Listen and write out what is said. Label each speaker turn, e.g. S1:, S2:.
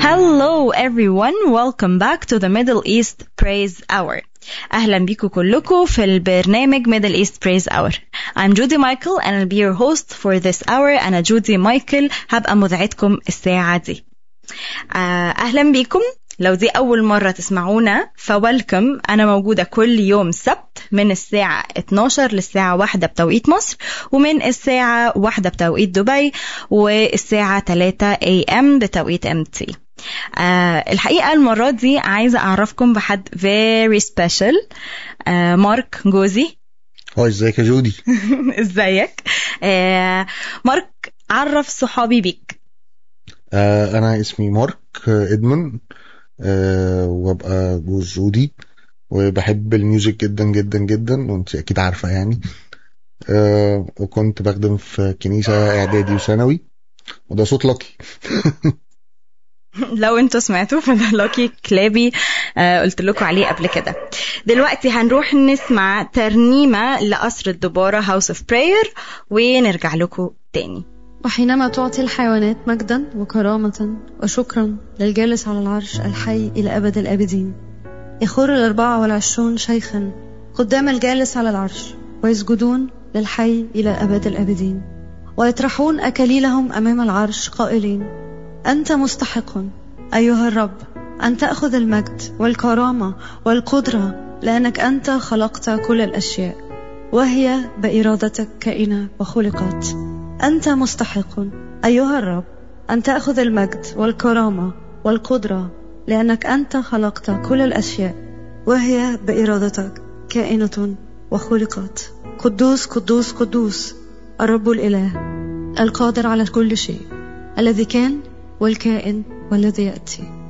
S1: Hello everyone, welcome back to the Middle East Praise Hour. أهلا بيكم كلكم في البرنامج Middle East Praise Hour. I'm Judy Michael and I'll be your host for this hour. أنا جودي مايكل هبقى مذيعتكم الساعة دي. آه، أهلا بيكم لو دي أول مرة تسمعونا فويلكم أنا موجودة كل يوم سبت من الساعة 12 للساعة 1 بتوقيت مصر ومن الساعة 1 بتوقيت دبي والساعة 3 AM بتوقيت MT آه الحقيقة المرة دي عايزة أعرفكم بحد very special آه مارك جوزي
S2: هاي ازيك يا جودي
S1: ازيك آه مارك عرف صحابي بيك
S2: آه انا اسمي مارك آه، ادمن آه وابقى جوز جودي وبحب الميوزك جدا جدا جدا وانت اكيد عارفه يعني آه وكنت بخدم في كنيسه اعدادي وثانوي وده صوت لاكي
S1: لو انتوا سمعتوا فده لاكي كلابي آه قلت لكم عليه قبل كده دلوقتي هنروح نسمع ترنيمة لقصر الدبارة هاوس اوف براير ونرجع لكم تاني
S3: وحينما تعطي الحيوانات مجدا وكرامة وشكرا للجالس على العرش الحي إلى أبد الآبدين يخر الأربعة والعشرون شيخا قدام الجالس على العرش ويسجدون للحي إلى أبد الآبدين ويطرحون أكاليلهم أمام العرش قائلين أنت مستحق أيها الرب أن تأخذ المجد والكرامة والقدرة لأنك أنت خلقت كل الأشياء وهي بإرادتك كائنة وخلقت أنت مستحق أيها الرب أن تأخذ المجد والكرامة والقدرة لأنك أنت خلقت كل الأشياء وهي بإرادتك كائنة وخلقت قدوس قدوس قدوس الرب الإله القادر على كل شيء الذي كان والكائن والذي يأتي